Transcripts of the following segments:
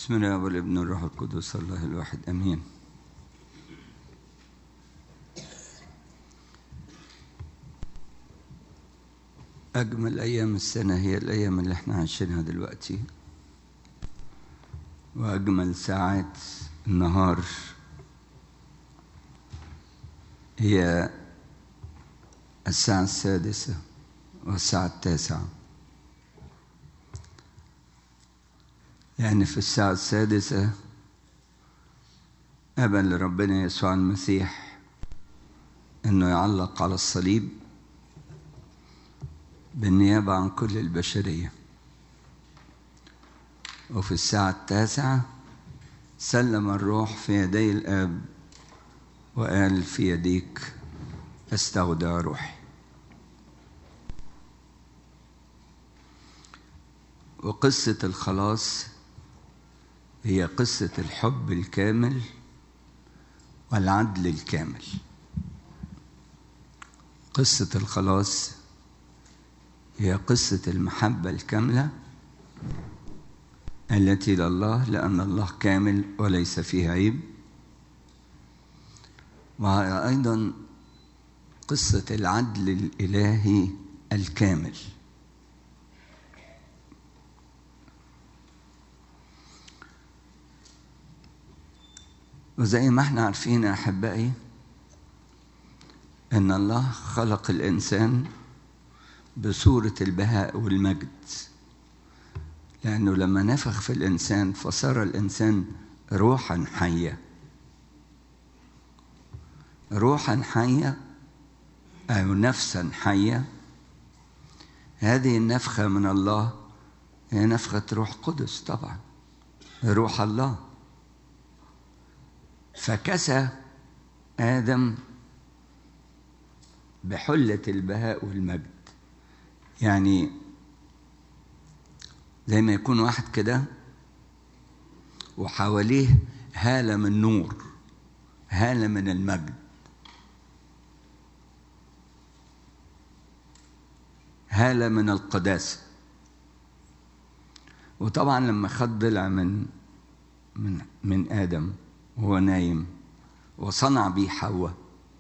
بسم الله والابن والروح القدس الله الواحد امين اجمل ايام السنه هي الايام اللي احنا عايشينها دلوقتي واجمل ساعات النهار هي الساعه السادسه والساعه التاسعه يعني في الساعة السادسة قبل ربنا يسوع المسيح انه يعلق على الصليب بالنيابة عن كل البشرية وفي الساعة التاسعة سلم الروح في يدي الآب وقال في يديك استودع روحي وقصة الخلاص هي قصة الحب الكامل والعدل الكامل قصة الخلاص هي قصة المحبة الكاملة التي لله لأن الله كامل وليس فيه عيب وهي أيضا قصة العدل الإلهي الكامل وزي ما احنا عارفين يا احبائي ان الله خلق الانسان بصوره البهاء والمجد لانه لما نفخ في الانسان فصار الانسان روحا حيه روحا حيه او نفسا حيه هذه النفخه من الله هي نفخه روح قدس طبعا روح الله فكسى آدم بحلة البهاء والمجد يعني زي ما يكون واحد كده وحواليه هالة من نور هالة من المجد هالة من القداسة وطبعا لما خد ضلع من من من آدم وهو نايم وصنع به حواء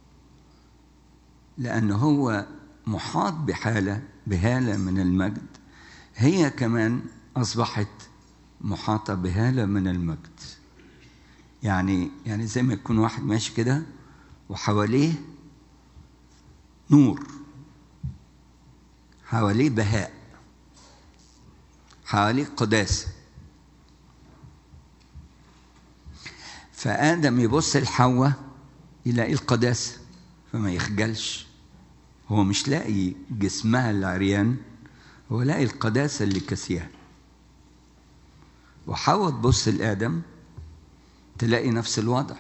لأنه هو محاط بحالة بهالة من المجد هي كمان أصبحت محاطة بهالة من المجد يعني يعني زي ما يكون واحد ماشي كده وحواليه نور حواليه بهاء حواليه قداسه فآدم يبص لحواء يلاقي القداسة فما يخجلش هو مش لاقي جسمها العريان هو لاقي القداسة اللي كسيها وحواء تبص لآدم تلاقي نفس الوضع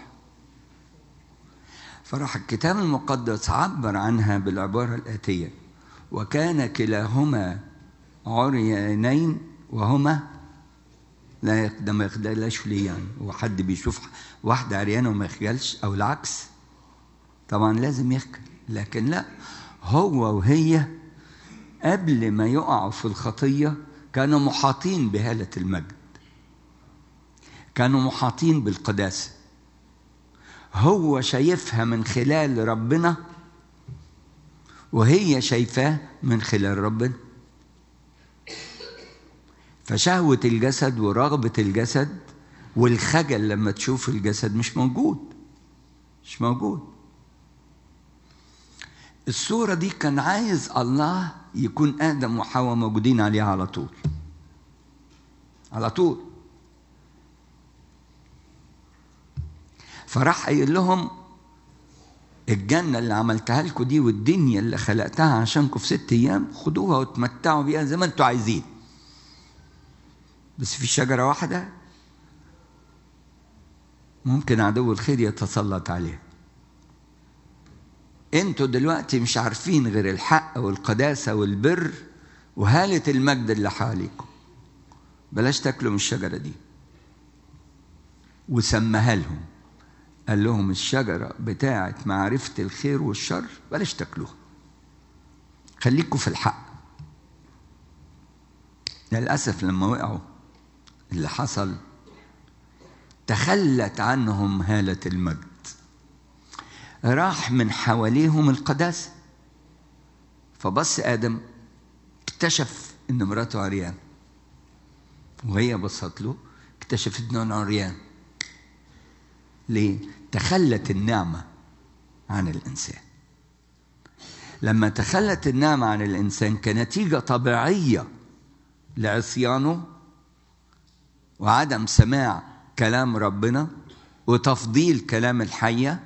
فراح الكتاب المقدس عبر عنها بالعبارة الآتية وكان كلاهما عريانين وهما لا ده ما يخجلش ليه يعني هو حد بيشوف واحدة عريانة وما يخجلش أو العكس طبعا لازم يخجل لكن لا هو وهي قبل ما يقعوا في الخطية كانوا محاطين بهالة المجد كانوا محاطين بالقداسة هو شايفها من خلال ربنا وهي شايفاه من خلال ربنا فشهوة الجسد ورغبة الجسد والخجل لما تشوف الجسد مش موجود مش موجود الصورة دي كان عايز الله يكون آدم وحواء موجودين عليها على طول على طول فراح قايل لهم الجنة اللي عملتها لكم دي والدنيا اللي خلقتها عشانكم في ست أيام خدوها وتمتعوا بيها زي ما انتوا عايزين بس في شجرة واحدة ممكن عدو الخير يتسلط عليها انتوا دلوقتي مش عارفين غير الحق والقداسة والبر وهالة المجد اللي حواليكم بلاش تاكلوا من الشجرة دي وسمها لهم قال لهم الشجرة بتاعة معرفة الخير والشر بلاش تاكلوها خليكم في الحق للأسف لما وقعوا اللي حصل تخلت عنهم هالة المجد راح من حواليهم القداسة فبص آدم اكتشف إن مراته عريان وهي بصت له اكتشفت إنه عريان ليه؟ تخلت النعمة عن الإنسان لما تخلت النعمة عن الإنسان كنتيجة طبيعية لعصيانه وعدم سماع كلام ربنا وتفضيل كلام الحية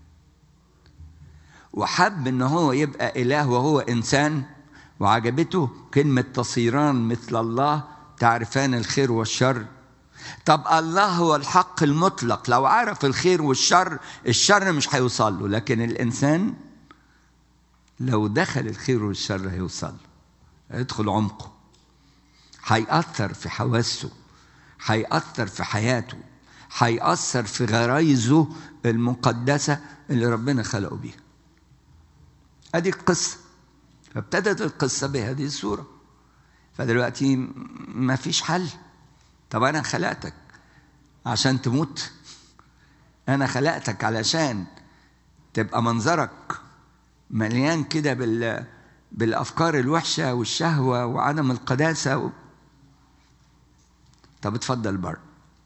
وحب ان هو يبقى اله وهو انسان وعجبته كلمة تصيران مثل الله تعرفان الخير والشر طب الله هو الحق المطلق لو عرف الخير والشر الشر مش هيوصل له لكن الانسان لو دخل الخير والشر هيوصل له هيدخل عمقه هيأثر في حواسه هيأثر في حياته هيأثر في غرايزه المقدسة اللي ربنا خلقه بيها ادي القصة فابتدت القصة بهذه الصورة فدلوقتي ما فيش حل طب أنا خلقتك عشان تموت أنا خلقتك علشان تبقى منظرك مليان كده بال بالأفكار الوحشة والشهوة وعدم القداسة و... طب اتفضل بره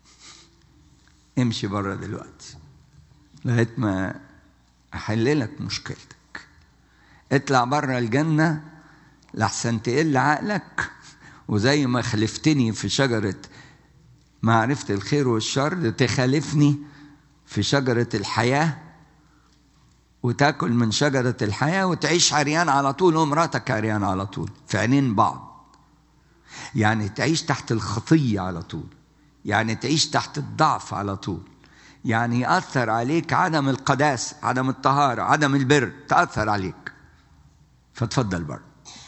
امشي بره دلوقتي لغاية ما أحللك مشكلتك اطلع بره الجنة لحسن تقل عقلك وزي ما خلفتني في شجرة معرفة الخير والشر تخالفني في شجرة الحياة وتاكل من شجرة الحياة وتعيش عريان على طول ومراتك عريان على طول في عينين بعض يعني تعيش تحت الخطية على طول يعني تعيش تحت الضعف على طول يعني يأثر عليك عدم القداسة عدم الطهارة عدم البر تأثر عليك فتفضل بره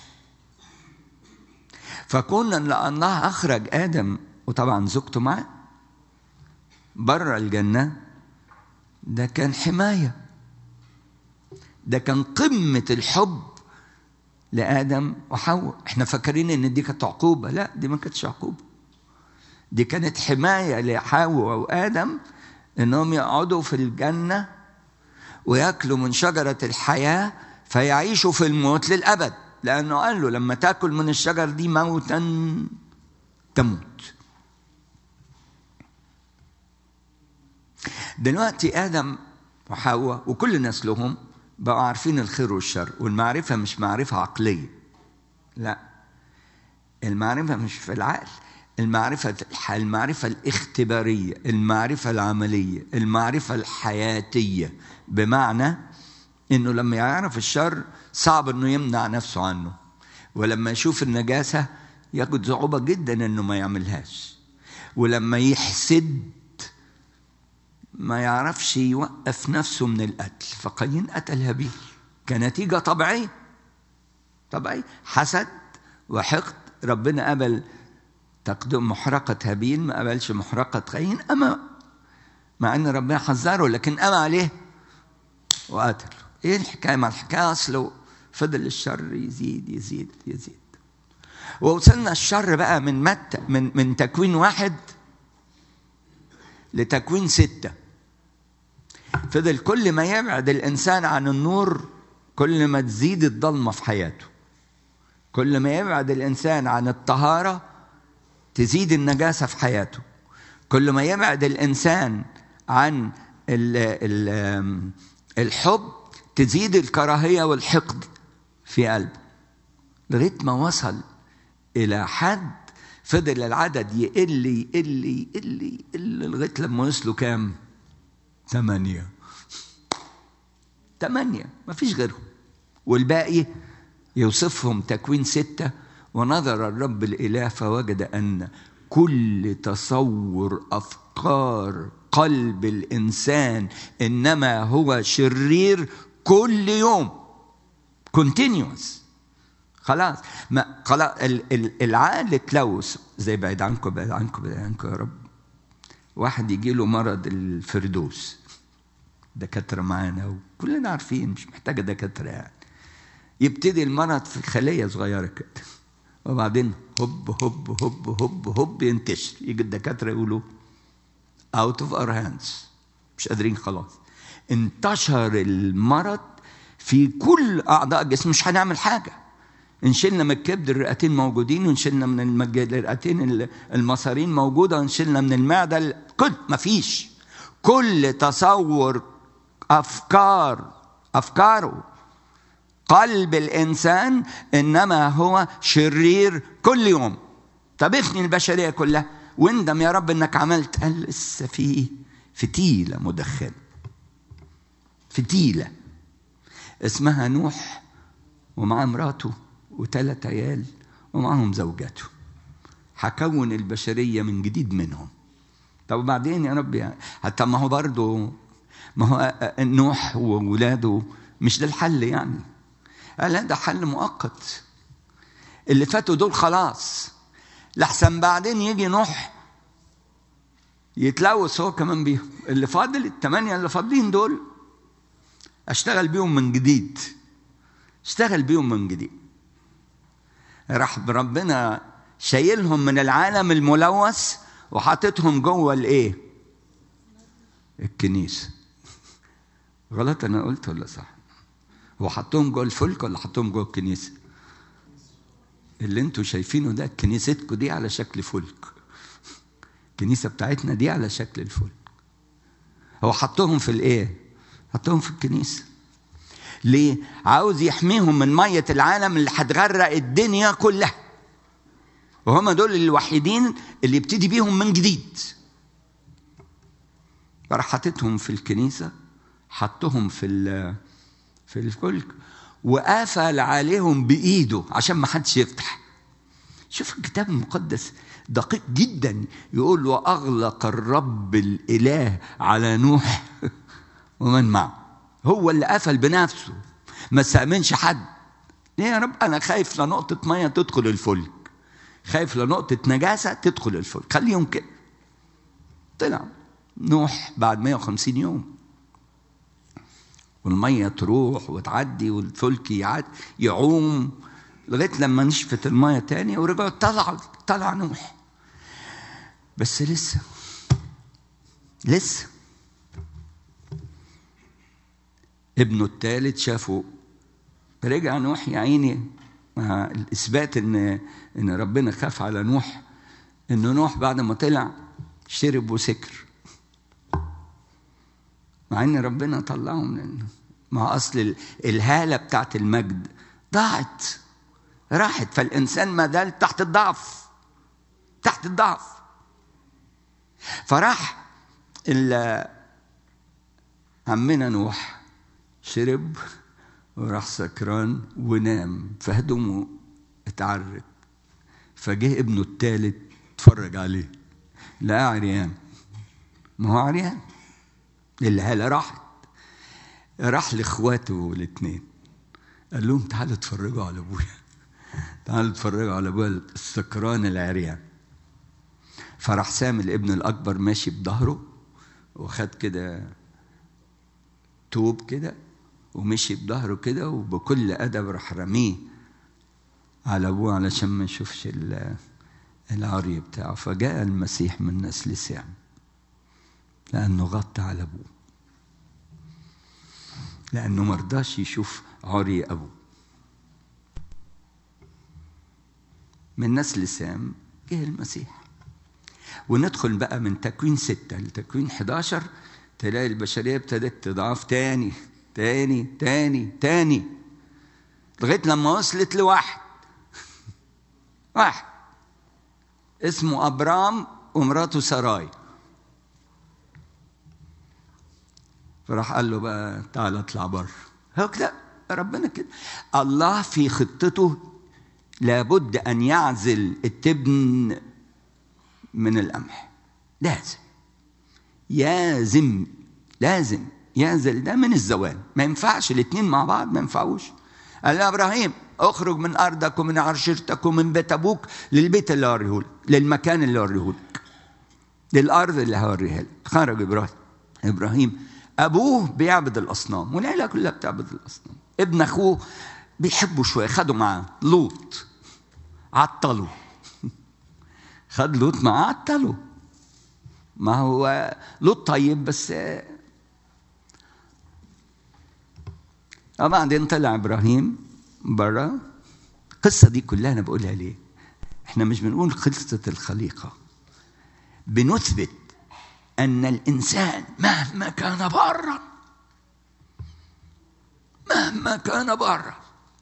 فكنا لأن الله أخرج آدم وطبعا زوجته معاه بره الجنة ده كان حماية ده كان قمة الحب لآدم وحواء احنا فاكرين ان دي كانت عقوبة لا دي ما كانتش عقوبة دي كانت حماية لحواء وآدم انهم يقعدوا في الجنة وياكلوا من شجرة الحياة فيعيشوا في الموت للأبد لأنه قال له لما تاكل من الشجر دي موتا تموت دلوقتي آدم وحواء وكل نسلهم بقوا عارفين الخير والشر والمعرفة مش معرفة عقلية لا المعرفة مش في العقل المعرفة المعرفة الاختبارية المعرفة العملية المعرفة الحياتية بمعنى انه لما يعرف الشر صعب انه يمنع نفسه عنه ولما يشوف النجاسة ياخد صعوبة جدا انه ما يعملهاش ولما يحسد ما يعرفش يوقف نفسه من القتل فقايين قتل هابيل كنتيجة طبيعية طبيعية حسد وحقد ربنا قبل تقدم محرقة هابيل ما قبلش محرقة قايين أما مع أن ربنا حذره لكن أما عليه وقتله إيه الحكاية ما الحكاية أصله فضل الشر يزيد يزيد يزيد ووصلنا الشر بقى من مت من من تكوين واحد لتكوين ستة فضل كل ما يبعد الإنسان عن النور كل ما تزيد الضلمة في حياته كل ما يبعد الإنسان عن الطهارة تزيد النجاسة في حياته كل ما يبعد الإنسان عن ال ال الحب تزيد الكراهية والحقد في قلبه لغاية ما وصل إلى حد فضل العدد يقل يقل يقل يقل لغاية لما وصلوا كام؟ ثمانية ثمانية ما فيش غيرهم والباقي يوصفهم تكوين ستة ونظر الرب الإله فوجد أن كل تصور أفكار قلب الإنسان إنما هو شرير كل يوم continuous خلاص ما خلاص العقل اتلوث زي بعيد عنكم بعيد عنكم بعيد عنكم يا رب واحد يجي له مرض الفردوس دكاتره معانا وكلنا عارفين مش محتاجه دكاتره يعني يبتدي المرض في خليه صغيره كده وبعدين هوب هوب هوب هوب هوب ينتشر يجي الدكاتره يقولوا out of our hands مش قادرين خلاص انتشر المرض في كل اعضاء الجسم مش هنعمل حاجه ان شلنا من الكبد الرئتين موجودين وان شلنا من المج... الرئتين المصارين موجوده وان شلنا من المعده كل مفيش كل تصور افكار افكاره قلب الانسان انما هو شرير كل يوم طب افني البشريه كلها واندم يا رب انك عملت قال لسه في فتيله مدخنه فتيله اسمها نوح ومعاه مراته وثلاث عيال ومعهم زوجاته هكون البشريه من جديد منهم طب وبعدين يا رب يعني حتى ما هو برضه ما هو نوح وولاده مش ده الحل يعني قال لا ده حل مؤقت اللي فاتوا دول خلاص لحسن بعدين يجي نوح يتلوث هو كمان بيهم اللي فاضل الثمانية اللي فاضلين دول اشتغل بيهم من جديد اشتغل بيهم من جديد راح ربنا شايلهم من العالم الملوث وحاططهم جوه الايه الكنيسه غلط انا قلت ولا صح هو حطهم جوه الفلك ولا حطهم جوه الكنيسه اللي انتوا شايفينه ده كنيستكم دي على شكل فلك الكنيسه بتاعتنا دي على شكل الفلك هو حطهم في الايه حطهم في الكنيسه ليه عاوز يحميهم من ميه العالم اللي هتغرق الدنيا كلها وهم دول الوحيدين اللي يبتدي بيهم من جديد فراح حاططهم في الكنيسه حطهم في في الفلك وقفل عليهم بايده عشان ما حدش يفتح شوف الكتاب المقدس دقيق جدا يقول واغلق الرب الاله على نوح ومن معه هو اللي قفل بنفسه ما استأمنش حد ليه يا رب انا خايف لنقطه ميه تدخل الفلك خايف لنقطه نجاسه تدخل الفلك خليهم كده طلع نوح بعد 150 يوم والميه تروح وتعدي والفلك يعد يعوم لغايه لما نشفت الميه تاني ورجعوا طلع طلع نوح بس لسه لسه ابنه الثالث شافه رجع نوح يا عيني مع الاثبات ان ان ربنا خاف على نوح ان نوح بعد ما طلع شرب وسكر مع ان ربنا طلعه من مع اصل الهاله بتاعت المجد ضاعت راحت فالانسان ما زال تحت الضعف تحت الضعف فراح عمنا نوح شرب وراح سكران ونام فهدمه اتعرت فجه ابنه الثالث اتفرج عليه لا عريان ما هو عريان الهالة راحت راح لاخواته الاثنين قال لهم تعالوا اتفرجوا على ابويا تعالوا اتفرجوا على ابويا السكران العريان فراح سام الابن الاكبر ماشي بظهره وخد كده توب كده ومشي بظهره كده وبكل ادب راح رميه على ابوه علشان ما يشوفش العري بتاعه فجاء المسيح من نسل سام لانه غطى على ابوه لانه مرضاش يشوف عري ابوه من نسل سام جه المسيح وندخل بقى من تكوين ستة لتكوين 11 تلاقي البشرية ابتدت تضعف تاني تاني تاني تاني لغاية لما وصلت لواحد واحد اسمه أبرام ومراته سراي فراح قال له بقى تعالى اطلع بره هو كده ربنا كده الله في خطته لابد ان يعزل التبن من القمح لازم يازم لازم يعزل ده من الزوال ما ينفعش الاثنين مع بعض ما ينفعوش قال يا ابراهيم اخرج من ارضك ومن عشيرتك ومن بيت ابوك للبيت اللي هوريه لك للمكان اللي هوريه لك للارض اللي هوريها لك خرج ابراهيم ابراهيم ابوه بيعبد الاصنام والعيله كلها بتعبد الاصنام ابن اخوه بيحبه شويه خدوا معاه لوط عطلوا خد لوط معاه عطلوا ما هو لوط طيب بس وبعدين طلع ابراهيم بره القصه دي كلها انا بقولها ليه احنا مش بنقول قصه الخليقه بنثبت ان الانسان مهما كان برا مهما كان برا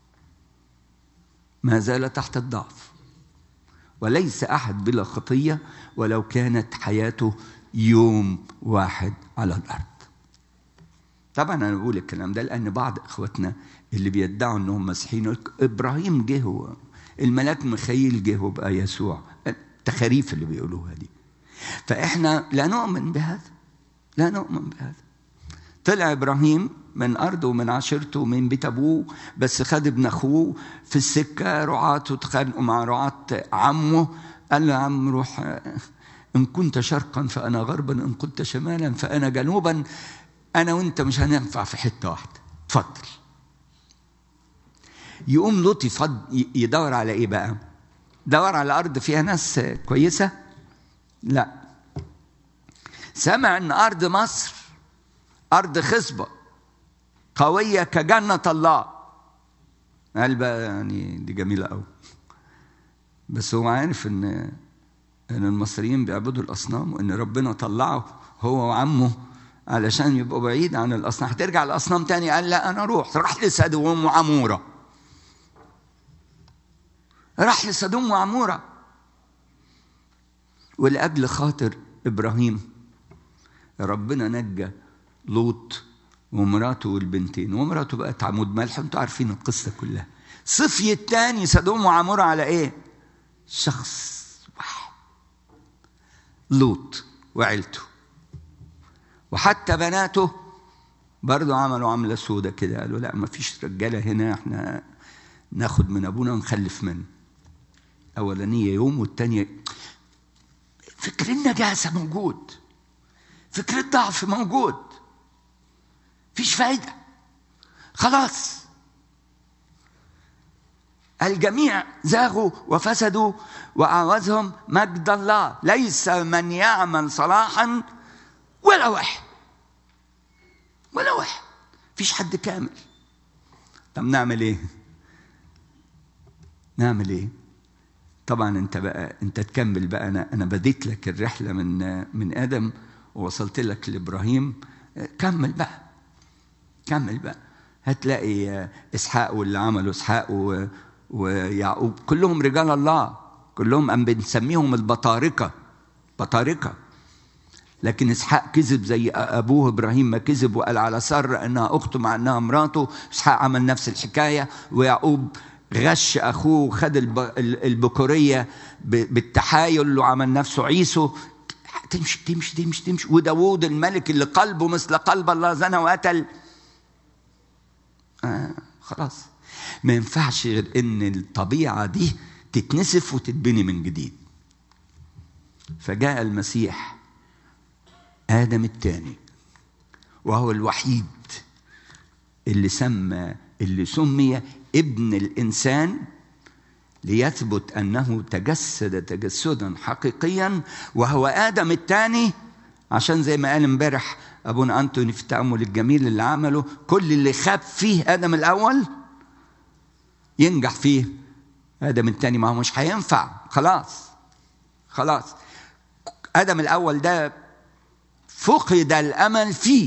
ما زال تحت الضعف وليس احد بلا خطيه ولو كانت حياته يوم واحد على الارض طبعا انا بقول الكلام ده لان بعض اخواتنا اللي بيدعوا انهم مسيحيين ابراهيم جه هو الملاك ميخائيل جه وبقى يسوع التخاريف اللي بيقولوها دي فاحنا لا نؤمن بهذا لا نؤمن بهذا طلع ابراهيم من ارضه ومن عشيرته ومن بيت ابوه بس خد ابن اخوه في السكه رعاته اتخانقوا مع رعاة عمه قال له يا عم روح ان كنت شرقا فانا غربا ان كنت شمالا فانا جنوبا انا وانت مش هننفع في حته واحده اتفضل يقوم لوط يدور على ايه بقى دور على ارض فيها ناس كويسه لا سمع ان ارض مصر ارض خصبه قويه كجنه الله قال بقى يعني دي جميله قوي بس هو عارف ان ان المصريين بيعبدوا الاصنام وان ربنا طلعه هو وعمه علشان يبقوا بعيد عن الاصنام هترجع الاصنام تاني قال لا انا اروح راح لسدوم وعموره راح لسدوم وعموره ولاجل خاطر ابراهيم ربنا نجى لوط ومراته والبنتين ومراته بقت عمود ملح انتوا عارفين القصه كلها صفي الثاني سدوم وعموره على ايه شخص واحد لوط وعيلته وحتى بناته برضه عملوا عملة سودة كده قالوا لا ما فيش رجالة هنا احنا ناخد من أبونا ونخلف منه أولانية يوم والتانية فكر النجاسة موجود فكر الضعف موجود فيش فايدة خلاص الجميع زاغوا وفسدوا وأعوزهم مجد الله ليس من يعمل صلاحا ولا واحد ولا واحد فيش حد كامل طب نعمل ايه نعمل ايه طبعا انت بقى انت تكمل بقى انا انا بديت لك الرحله من من ادم ووصلت لك لابراهيم كمل بقى كمل بقى هتلاقي اسحاق واللي عمله اسحاق ويعقوب كلهم رجال الله كلهم ام بنسميهم البطاركه بطاركه لكن اسحاق كذب زي ابوه ابراهيم ما كذب وقال على ساره انها اخته مع انها مراته اسحاق عمل نفس الحكايه ويعقوب غش اخوه وخد البكوريه بالتحايل وعمل نفسه عيسو تمشي تمشي تمشي تمشي وداوود الملك اللي قلبه مثل قلب الله زنى وقتل آه خلاص ما ينفعش غير ان الطبيعه دي تتنسف وتتبني من جديد فجاء المسيح آدم الثاني وهو الوحيد اللي سمى اللي سمي ابن الإنسان ليثبت أنه تجسد تجسدا حقيقيا وهو آدم الثاني عشان زي ما قال امبارح أبونا أنتوني في التأمل الجميل اللي عمله كل اللي خاب فيه آدم الأول ينجح فيه آدم الثاني ما هو مش هينفع خلاص خلاص آدم الأول ده فقد الامل فيه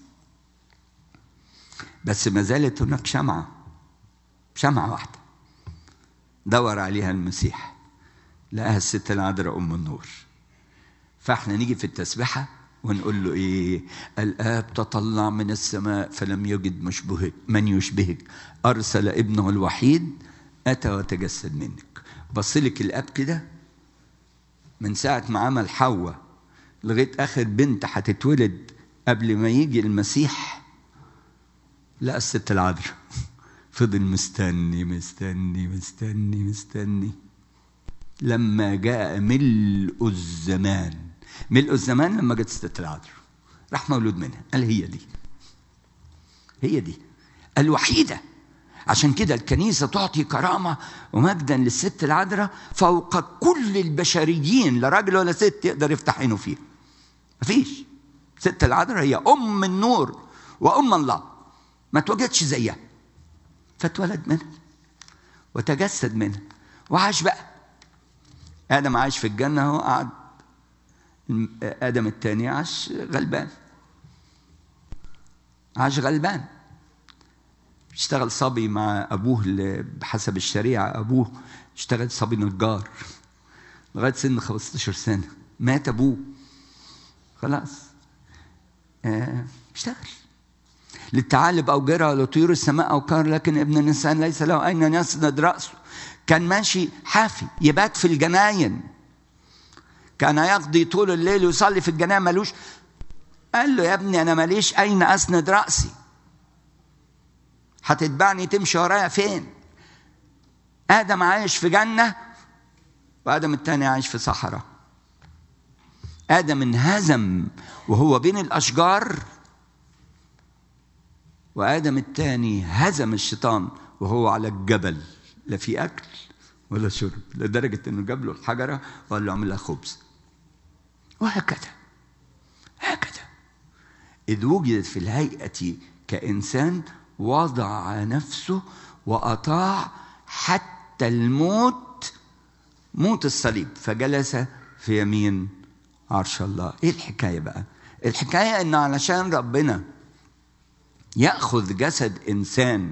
بس ما زالت هناك شمعه شمعه واحده دور عليها المسيح لقاها الست العذراء ام النور فاحنا نيجي في التسبحه ونقول له ايه الاب تطلع من السماء فلم يجد مشبهك من يشبهك ارسل ابنه الوحيد اتى وتجسد منك بصلك الاب كده من ساعه ما عمل حواء لغايه اخر بنت هتتولد قبل ما يجي المسيح لا الست العذراء فضل مستني مستني مستني مستني لما جاء ملء الزمان ملء الزمان لما جت الست العذراء راح مولود منها قال هي دي هي دي الوحيدة عشان كده الكنيسة تعطي كرامة ومجدا للست العذراء فوق كل البشريين لا راجل ولا ست يقدر يفتح عينه فيها مفيش ست العذراء هي ام النور وام الله ما توجدش زيها فاتولد منها وتجسد منها وعاش بقى ادم عاش في الجنه هو قعد ادم الثاني عاش غلبان عاش غلبان اشتغل صبي مع ابوه بحسب الشريعه ابوه اشتغل صبي نجار لغايه سن 15 سنه مات ابوه خلاص اه اشتغل للثعالب أوجرة لطيور السماء أوكار لكن ابن الإنسان ليس له أين يسند رأسه كان ماشي حافي يبات في الجناين كان يقضي طول الليل ويصلي في الجناين ملوش قال له يا ابني أنا ماليش أين أسند رأسي هتتبعني تمشي ورايا فين آدم عايش في جنة وآدم التاني عايش في صحراء آدم انهزم وهو بين الأشجار وآدم الثاني هزم الشيطان وهو على الجبل لا في أكل ولا شرب لدرجة إنه جاب له الحجرة وقال له اعمل لها خبز وهكذا هكذا إذ وجدت في الهيئة كإنسان وضع نفسه وأطاع حتى الموت موت الصليب فجلس في يمين عرش الله ايه الحكايه بقى الحكايه ان علشان ربنا ياخذ جسد انسان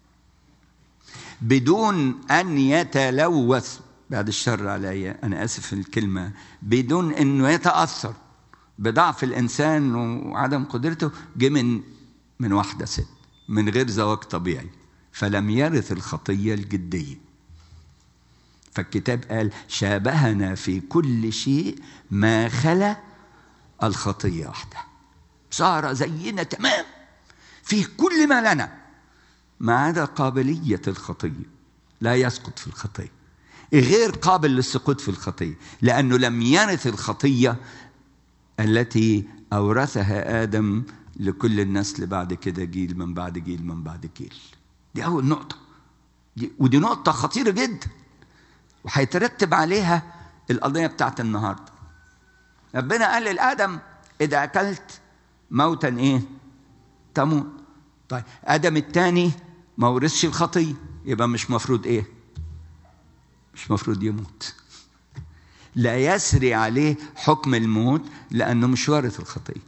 بدون ان يتلوث بعد الشر علي انا اسف في الكلمه بدون انه يتاثر بضعف الانسان وعدم قدرته جه من من واحده ست من غير زواج طبيعي فلم يرث الخطيه الجديه فالكتاب قال شابهنا في كل شيء ما خلا الخطيه وحدها صار زينا تمام في كل ما لنا ما عدا قابلية الخطية لا يسقط في الخطية غير قابل للسقوط في الخطية لأنه لم يرث الخطية التي أورثها آدم لكل النسل بعد كده جيل من بعد جيل من بعد جيل دي أول نقطة دي ودي نقطة خطيرة جدا وهيترتب عليها القضية بتاعت النهاردة ربنا قال لآدم إذا أكلت موتا إيه؟ تموت طيب ادم الثاني ما ورثش الخطيه يبقى مش مفروض ايه مش مفروض يموت لا يسري عليه حكم الموت لانه مش وارث الخطيه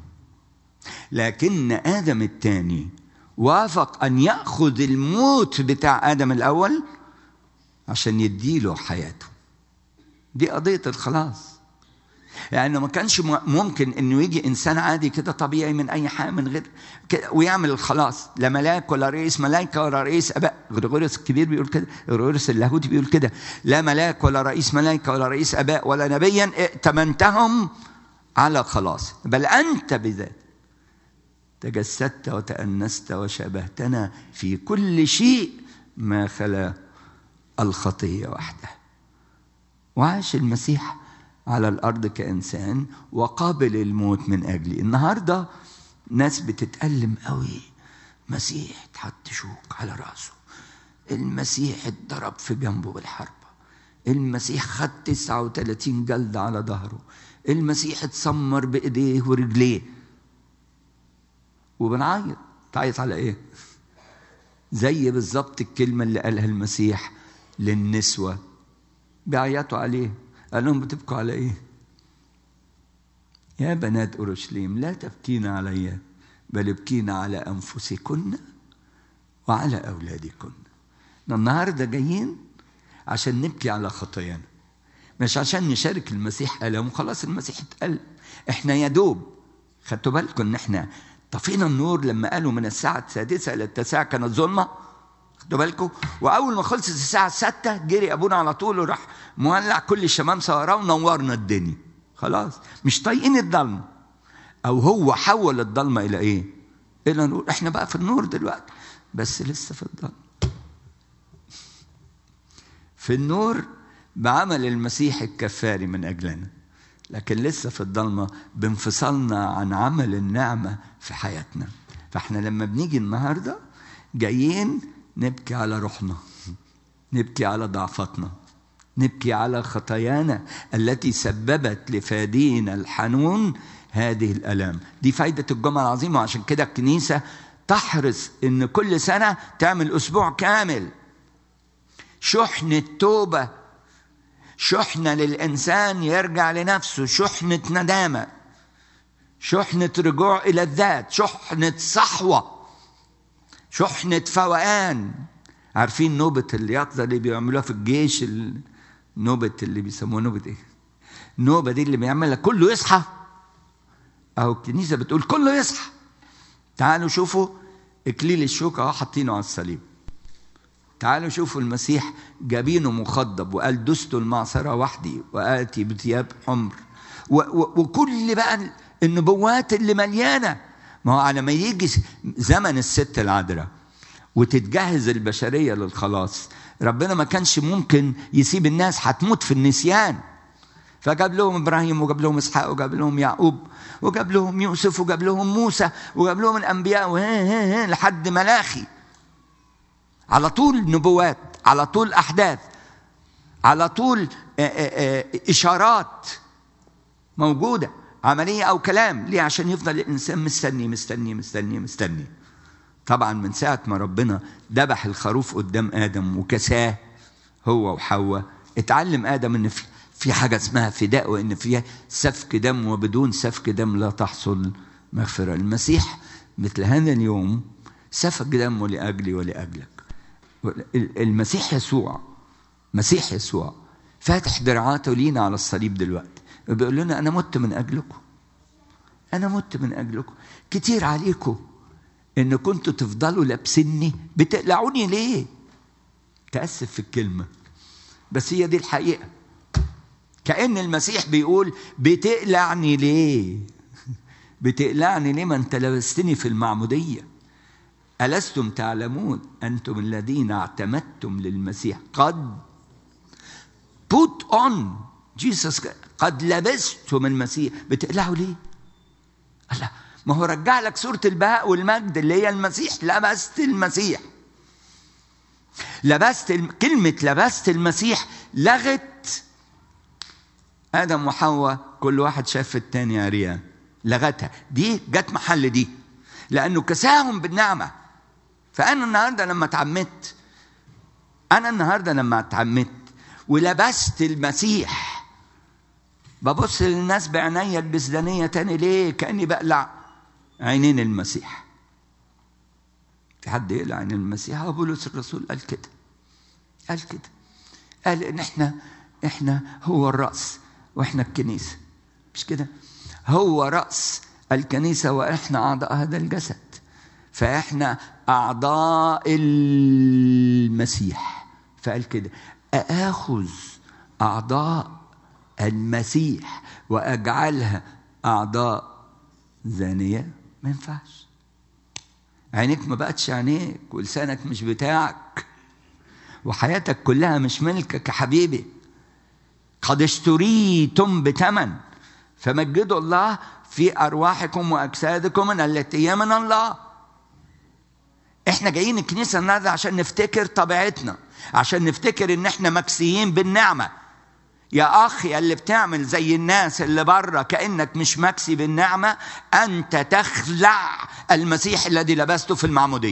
لكن ادم الثاني وافق ان ياخذ الموت بتاع ادم الاول عشان يديله حياته دي قضيه الخلاص لأنه يعني ما كانش ممكن إنه يجي إنسان عادي كده طبيعي من أي حاجة من غير كده ويعمل الخلاص لا ملاك ولا رئيس ملائكة ولا رئيس أباء غريغوريوس الكبير بيقول كده غريغوريوس اللاهوتي بيقول كده لا ملاك ولا رئيس ملائكة ولا رئيس أباء ولا نبيا ائتمنتهم على خلاص بل أنت بذات تجسدت وتأنست وشابهتنا في كل شيء ما خلا الخطية وحده وعاش المسيح على الارض كانسان وقابل الموت من اجلي النهارده ناس بتتالم قوي مسيح اتحط شوك على راسه المسيح اتضرب في جنبه بالحربة المسيح خد 39 جلدة على ظهره المسيح اتسمر بإيديه ورجليه وبنعيط تعيط على ايه زي بالظبط الكلمة اللي قالها المسيح للنسوة بيعيطوا عليه قال لهم بتبكوا على ايه يا بنات اورشليم لا تبكين علي بل ابكين على انفسكن وعلى اولادكن النهارده جايين عشان نبكي على خطايانا مش عشان نشارك المسيح ألم خلاص المسيح اتقل احنا يا دوب خدتوا بالكم ان احنا طفينا النور لما قالوا من الساعة السادسة إلى التاسعة كانت ظلمة خدوا بالكم واول ما خلصت الساعه الستة جري ابونا على طول وراح مولع كل الشمامسه وراه ونورنا الدنيا خلاص مش طايقين الضلمه او هو حول الضلمه الى ايه الى نور احنا بقى في النور دلوقتي بس لسه في الضلمه في النور بعمل المسيح الكفاري من اجلنا لكن لسه في الضلمه بانفصالنا عن عمل النعمه في حياتنا فاحنا لما بنيجي النهارده جايين نبكي على روحنا نبكي على ضعفتنا نبكي على خطايانا التي سببت لفادينا الحنون هذه الالام دي فايده الجمعه العظيمه وعشان كده الكنيسه تحرص ان كل سنه تعمل اسبوع كامل شحنه توبه شحنه للانسان يرجع لنفسه شحنه ندامه شحنه رجوع الى الذات شحنه صحوه شحنه فوقان عارفين نوبه اليقظه اللي بيعملوها في الجيش نوبه اللي بيسموها نوبه ايه النوبه دي اللي بيعملها كله يصحى اهو الكنيسه بتقول كله يصحى تعالوا شوفوا اكليل الشوكه اهو حاطينه على الصليب تعالوا شوفوا المسيح جابينه مخضب وقال دست المعصرة وحدي وآتي بثياب حمر و و وكل بقى النبوات اللي مليانة ما هو على ما يجي زمن الست العذراء وتتجهز البشرية للخلاص ربنا ما كانش ممكن يسيب الناس هتموت في النسيان فجاب لهم ابراهيم وجاب لهم اسحاق وجاب لهم يعقوب وجاب لهم يوسف وجاب لهم موسى وجاب لهم الانبياء وهي هي لحد ملاخي على طول نبوات على طول احداث على طول اشارات موجوده عمليه او كلام ليه عشان يفضل الانسان مستني مستني مستني مستني طبعا من ساعه ما ربنا ذبح الخروف قدام ادم وكساه هو وحواء اتعلم ادم ان في في حاجه اسمها فداء وان فيها سفك دم وبدون سفك دم لا تحصل مغفره المسيح مثل هذا اليوم سفك دمه لاجلي ولاجلك المسيح يسوع مسيح يسوع فاتح دراعاته لينا على الصليب دلوقتي بيقول لنا انا مت من اجلكم انا مت من اجلكم كتير عليكم ان كنتوا تفضلوا لابسني بتقلعوني ليه تاسف في الكلمه بس هي دي الحقيقه كان المسيح بيقول بتقلعني ليه بتقلعني ليه ما انت لبستني في المعموديه ألستم تعلمون أنتم الذين اعتمدتم للمسيح قد put on جيسس قد لبستم المسيح بتقلعوا ليه؟ الله ما هو رجع لك صورة البهاء والمجد اللي هي المسيح لبست المسيح لبست كلمة لبست المسيح لغت آدم وحواء كل واحد شاف التاني عريان لغتها دي جت محل دي لأنه كساهم بالنعمة فأنا النهارده لما اتعمدت أنا النهارده لما اتعمدت ولبست المسيح ببص للناس بعينيا البسدانية تاني ليه؟ كأني بقلع عينين المسيح. في حد يقلع عين المسيح؟ هو بولس الرسول قال كده. قال كده. قال إن إحنا إحنا هو الرأس وإحنا الكنيسة. مش كده؟ هو رأس الكنيسة وإحنا أعضاء هذا الجسد. فإحنا أعضاء المسيح. فقال كده آخذ أعضاء المسيح وأجعلها أعضاء زانية ما ينفعش عينيك ما بقتش عينيك ولسانك مش بتاعك وحياتك كلها مش ملكك يا حبيبي قد اشتريتم بثمن فمجدوا الله في أرواحكم وأجسادكم من التي هي من الله احنا جايين الكنيسة النهاردة عشان نفتكر طبيعتنا عشان نفتكر ان احنا مكسيين بالنعمة يا اخ يا اللي بتعمل زي الناس اللي بره كانك مش مكسي بالنعمه انت تخلع المسيح الذي لبسته في المعموديه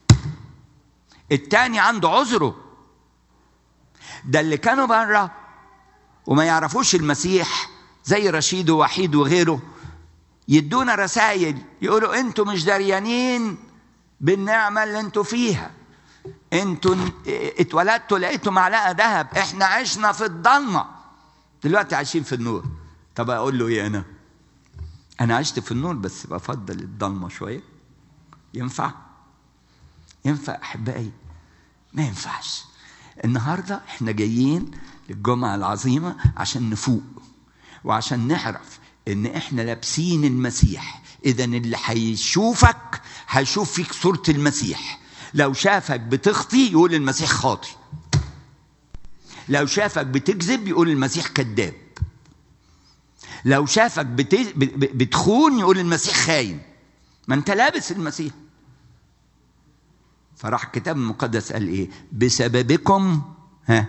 التاني عنده عذره ده اللي كانوا بره وما يعرفوش المسيح زي رشيد ووحيد وغيره يدونا رسائل يقولوا انتوا مش دريانين بالنعمه اللي انتوا فيها انتوا اتولدتوا لقيتوا معلقه ذهب احنا عشنا في الضلمه دلوقتي عايشين في النور طب اقول له ايه انا انا عشت في النور بس بفضل الضلمه شويه ينفع ينفع احبائي ما ينفعش النهارده احنا جايين للجمعه العظيمه عشان نفوق وعشان نعرف ان احنا لابسين المسيح اذا اللي هيشوفك هيشوف فيك صوره المسيح لو شافك بتخطي يقول المسيح خاطي لو شافك بتكذب يقول المسيح كذاب لو شافك بت... بتخون يقول المسيح خاين ما انت لابس المسيح فراح الكتاب المقدس قال ايه بسببكم ها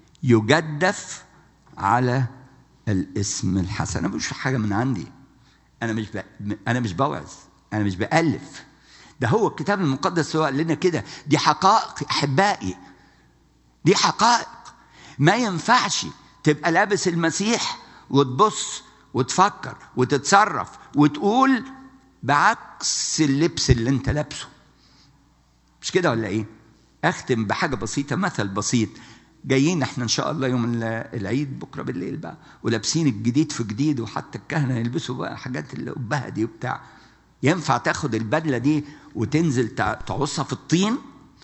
يجدف على الاسم الحسن انا مش حاجه من عندي انا مش ب... انا مش بوعظ انا مش بالف ده هو الكتاب المقدس هو قال لنا كده دي حقائق احبائي دي حقائق ما ينفعش تبقى لابس المسيح وتبص وتفكر وتتصرف وتقول بعكس اللبس اللي انت لابسه مش كده ولا ايه اختم بحاجه بسيطه مثل بسيط جايين احنا ان شاء الله يوم العيد بكره بالليل بقى ولابسين الجديد في جديد وحتى الكهنه يلبسوا بقى حاجات اللي قبها دي وبتاع ينفع تاخد البدله دي وتنزل تعصها في الطين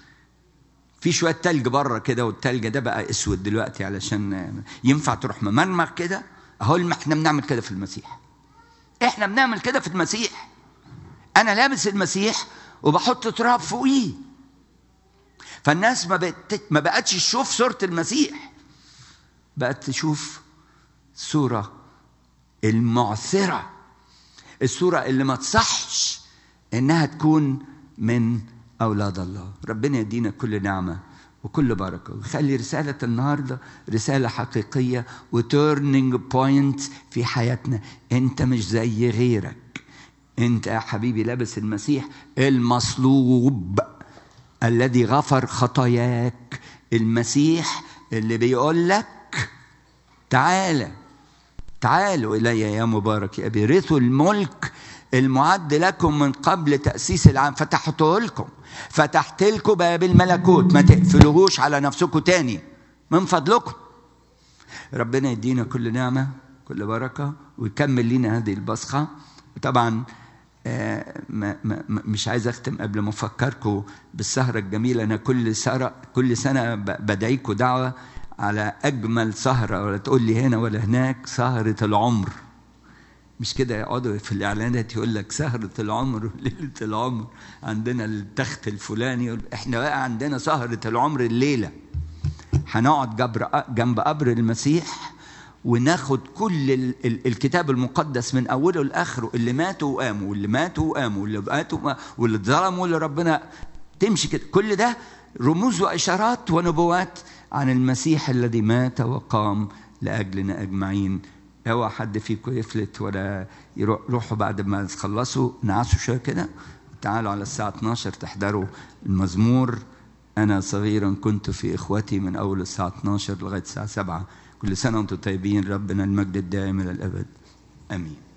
في شويه تلج بره كده والتلج ده بقى اسود دلوقتي علشان ينفع تروح ممرمغ كده اهو احنا بنعمل كده في المسيح احنا بنعمل كده في المسيح انا لابس المسيح وبحط تراب فوقيه فالناس ما بقت ما بقتش تشوف صوره المسيح بقت تشوف صوره المعثره الصوره اللي ما تصحش انها تكون من اولاد الله ربنا يدينا كل نعمه وكل بركه ويخلي رساله النهارده رساله حقيقيه وتيرنينج بوينت في حياتنا انت مش زي غيرك انت يا حبيبي لابس المسيح المصلوب الذي غفر خطاياك المسيح اللي بيقول لك تعالى تعالوا الي يا مبارك يا ابي رثوا الملك المعد لكم من قبل تاسيس العام فتحته لكم فتحت لكم باب الملكوت ما تقفلوهوش على نفسكم تاني من فضلكم ربنا يدينا كل نعمه كل بركه ويكمل لنا هذه البصخه طبعا آه ما ما مش عايز اختم قبل ما افكركم بالسهره الجميله انا كل سنه كل سنه بدعيكم دعوه على اجمل سهره ولا تقول لي هنا ولا هناك سهره العمر مش كده يقعدوا في الاعلانات يقول لك سهره العمر وليله العمر عندنا التخت الفلاني احنا بقى عندنا سهره العمر الليله هنقعد جنب قبر المسيح وناخد كل ال ال الكتاب المقدس من اوله لاخره اللي ماتوا وقاموا واللي ماتوا وقاموا واللي ماتوا واللي اتظلموا واللي ربنا تمشي كده كل ده رموز واشارات ونبوات عن المسيح الذي مات وقام لاجلنا اجمعين اوعى حد فيكم يفلت ولا يروحوا بعد ما تخلصوا نعسوا شويه كده تعالوا على الساعه 12 تحضروا المزمور انا صغيرا كنت في اخوتي من اول الساعه 12 لغايه الساعه 7 كل سنه وانتم طيبين ربنا المجد الدائم الى الابد امين